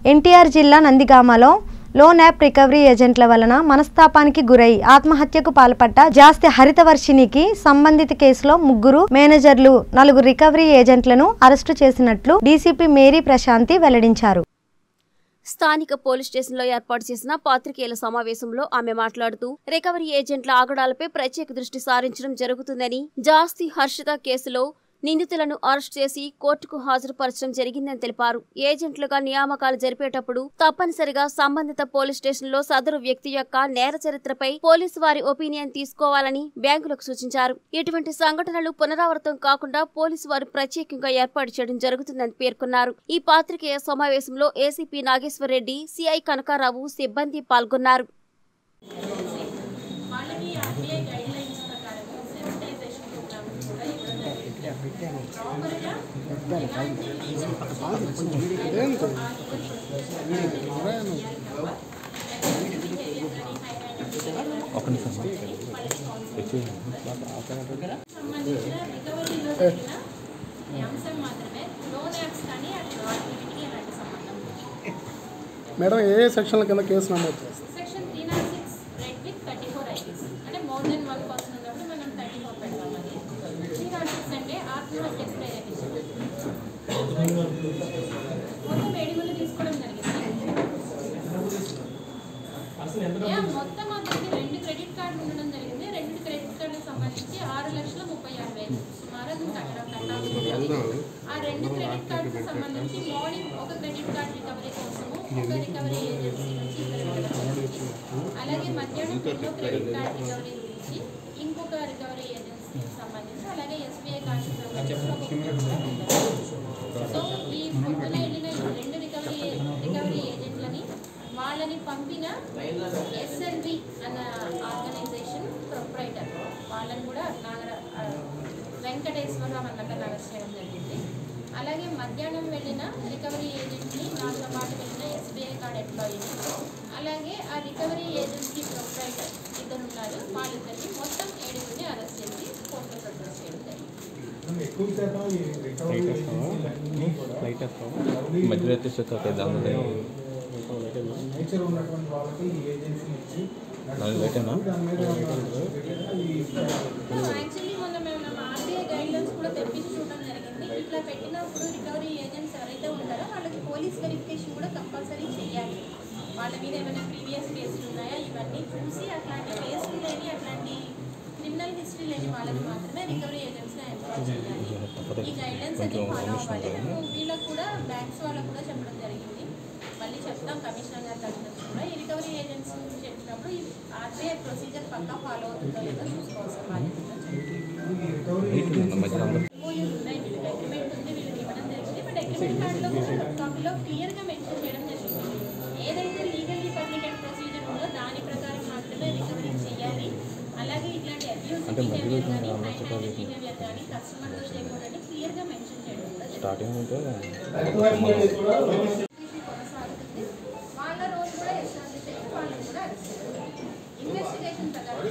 ఎన్టీఆర్ జిల్లా నందిగామలో loan app recovery ఏజెంట్ల వలన మనస్తాపానికి గురై ఆత్మహత్యకు పాల్పడ్డ జాస్తి హరితవర్షినికి సంబంధిత కేసులో ముగ్గురు మేనేజర్లు నలుగురు రికవరీ ఏజెంట్లను అరెస్టు చేసినట్లు డీసీపీ మేరీ ప్రశాంతి వెల్లడించారు స్థానిక పోలీస్ స్టేషన్లో ఏర్పాటు చేసిన పాత్రికేయుల సమావేశంలో ఆమె మాట్లాడుతూ రికవరీ ఏజెంట్ల ఆగడాలపై ప్రత్యేక దృష్టి సారించడం జరుగుతుందని జాస్తి హర్షిత కేసులో నిందితులను అరెస్ట్ చేసి కోర్టుకు హాజరుపరచడం జరిగిందని తెలిపారు ఏజెంట్లుగా నియామకాలు జరిపేటప్పుడు తప్పనిసరిగా సంబంధిత పోలీస్ స్టేషన్లో సదరు వ్యక్తి యొక్క నేర చరిత్రపై పోలీసు వారి ఒపీనియన్ తీసుకోవాలని బ్యాంకులకు సూచించారు ఇటువంటి సంఘటనలు పునరావృతం కాకుండా పోలీసు వారు ప్రత్యేకంగా ఏర్పాటు చేయడం జరుగుతుందని పేర్కొన్నారు ఈ పాత్రికేయ సమావేశంలో ఏసీపీ నాగేశ్వర్ రెడ్డి సిఐ కనకారావు సిబ్బంది పాల్గొన్నారు వాళ్ళకి ఆర్బీఐ గైడ్ లైన్స్ ప్రకారం సెనిటైజేషన్ ప్రోగ్రామ్ కూడా ఇవ్వడం జరిగింది ప్రాపర్గా ఎలాంటి లీగల్ సంబంధించిన రికవరీలో జరిగిన ఈ అంశం మాత్రమే లోన్ యాప్స్ కానీ అటు వాటికి ఎలాంటి సంబంధం లేదు. మేడం ఏ ఏ సెక్షన్ల కింద కేసు నమోదు చేస్తారు section three not six read with thirty four ఐటీస్ అంటే మోర్ దెన్ వన్ పర్సన్ ఉన్నప్పుడు మనం థర్టీ ఫోర్ పెడతాం అది త్రీ నాట్ సిక్స్ అంటే ఆత్మహత్యకు ప్రేరేపించడం మొత్తం ఏడుగులు తీసుకోవడం జరిగింది యా, మొత్తం అతనికి రెండు క్రెడిట్ కార్డులు ఉండడం జరిగింది రెండు క్రెడిట్ కార్డులకు సంబంధించి ఆరు లక్షల ముప్పై ఆరు వేలు సుమారు అది కట్టడం కట్టాల్సి ఉంటుంది ఆ రెండు క్రెడిట్ కార్డుకు సంబంధించి మార్నింగ్ ఒక క్రెడిట్ కార్డ్ రికవరీ కోసము ఒక రికవరీ ఏజెన్సీ నుంచి ఇద్దరు వెళ్ళడం జరిగింది. అలాగే మధ్యాహ్నం రెండో క్రెడిట్ కార్డ్ రికవరీ గురించి ఇంకొక రికవరీ ఏజెన్సీకి సంబంధించి అలాగే ఎస్బీఐ కార్డుకి సంబంధించి ఒక క్రెడిట్ కార్డ్ రికవరీ. సో ఈ పొద్దున వెళ్ళిన ఈ రెండు రికవరీ రికవరీ ఏజెంట్లని వాళ్ళని పంపిన ఎస్ఎల్వి అన్న ఆర్గనైజేషన్ ప్రొప్రైటర్ వాళ్ళని కూడా నాగర ఆ, వెంకటేశ్వరరావు అన్నట్టు అరెస్ట్ చేయడం జరిగింది అలాగే మధ్యాహ్నం వెళ్ళిన రికవరీ ఏజెంట్ని నాతో పాటు వెళ్ళిన ఎస్బీఐ కార్డ్ ఎంప్లాయీని అలాగే ఆ రికవరీ ఏజెన్సీ ప్రొప్రైటర్ ఇద్దరు ఉన్నారు వాళ్ళిద్దరిని మొత్తం ఏడుగురిని అరెస్ట్ చేసి కోర్టులో ప్రొడ్యూస్ చేయడం జరిగింది ఎక్కువ శాతం ఈ రికవరీ ఏజెన్సీలన్నీ కూడా మధ్యలో వచ్చేసి దాని నేచర్ ఉన్నటువంటి వాళ్ళకి ఈ ఏజెన్సీ ఇచ్చి నాలుగు లైటేనా? దాని మీద ఏమన్నా ఈ యాక్చువల్లీ మొన్న మేము నా ఆర్బీఐ గైడ్లైన్స్ కూడా తెప్పించి చూడడం జరిగింది ఇట్లా పెట్టినప్పుడు రికవరీ ఏజెంట్స్ ఎవరైతే ఉంటారో వాళ్ళకి పోలీస్ వెరిఫికేషన్ కూడా కంపల్సరీ చేయాలి వాళ్ళ మీద ఏమైనా ప్రీవియస్ కేసులు ఉన్నాయా ఇవన్నీ చూసి అట్లాంటి కేసులు లేని అట్లాంటి క్రిమినల్ హిస్టరీ లేని వాళ్ళని మాత్రమే రికవరీ ఏజెంట్స్గా ఎంప్లాయ్ చేయాలి ఈ గైడ్లైన్స్ అన్ని ఫాలో అవ్వాలి మేము వీళ్ళకు కూడా బ్యాంక్స్ వాళ్ళకు కూడా చెప్పడం జరిగింది మళ్ళీ చెప్తాం కమిషనర్ గారి తరఫు నుంచి కూడా ఈ రికవరీ ఏజెంట్స్ నుంచి చెప్పినప్పుడు ఈ ఆర్బీఐ ప్రొసీజర్ పక్కా ఫాలో అవుతుందో లేదో చూసుకోవాల్సిన బాధ్యత కూడా ఉంది. ఈ రికవరీ మధ్యలో అందరూ MOUs ఉన్నాయి వీళ్ళకి అగ్రిమెంట్ ఉంది వీళ్ళకి ఇవ్వడం జరిగింది బట్ అగ్రిమెంట్ కార్డులో కూడా కాపీలో క్లియర్గా మెన్షన్ చేయడం జరిగింది ఏదైతే లీగల్లీ పర్మిటెడ్ ప్రొసీజర్ ఉందో దాని ప్రకారం మాత్రమే రికవరీ చేయాలి అలాగే ఇట్లాంటి అబ్యూస్ బిహేవియర్ కానీ హైండ్ బిహేవియర్ కానీ కస్టమర్తో చేయకూడదని క్లియర్గా మెన్షన్ చేయడం కూడా జరిగింది. స్టార్టింగ్ ఉంటే కొనసాగుతుంది వాళ్ళ రోజు కూడా ఎస్టాబ్లిష్ అయ్యి వాళ్ళని కూడా అరెస్ట్ చేయాలి ఇన్వెస్టిగేషన్ ప్రకారం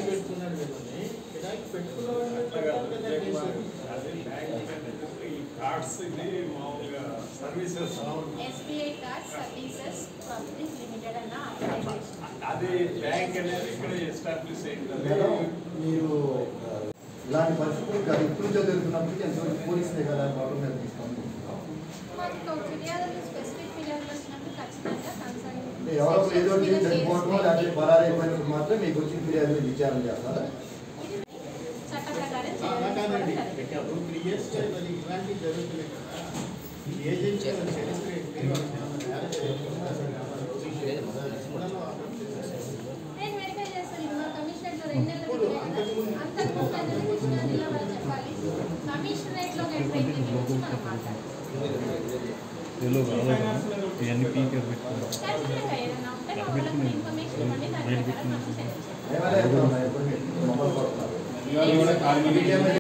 కార్డ్స్ ఇది మామూలుగా services SBI card services public limited అన్న ఆర్గనైజేషన్ అది బ్యాంక్ అనేది ఇక్కడ ఎస్టాబ్లిష్ అయింది మేడం మీరు ఆ, ఇలాంటి పరిస్థితులు కాదు ఇప్పుడు జరుగుతున్నప్పటికీ ఎంతవరకు పోలీసులే కదా ప్రాబ్లం మీద తీసుకోండి మాకు ఫిర్యాదులు స్పెసిఫిక్ ఫిర్యాదులు వచ్చినప్పుడు ఖచ్చితంగా కన్సర్న్ అంటే ఎవరో ఒకరు ఏదో ఒకటి చనిపోవటమో లేకపోతే పరారీ అయిపోయినప్పుడు మాత్రం మీకు వచ్చిన ఫిర్యాదులు విచారణ చేస్తారా చట్ట ప్రకారం చర్యలు తీసుకోవడం జరుగుతుంది. నేను వెరిఫై చేస్తాను ఇది మా కమిషనరేట్ లో రెండు నెలల క్రితం అంతకుముందు అయితే కృష్ణా జిల్లా వాళ్ళు చెప్పాలి కమిషనరేట్ లో ఎంటర్ అయితే గురించి మనం మాట్లాడాలి ఇవన్నీ పీకే పెట్టుకున్నాం ఖచ్చితంగా ఏదైనా ఉంటే మా వాళ్ళకి ఇన్ఫర్మేషన్ ఇవ్వండి దాని ప్రకారం మనం చర్యలు చేస్తాం. ఏమైనా ఎప్పుడు ఎప్పుడు మొహం పడుతున్నారు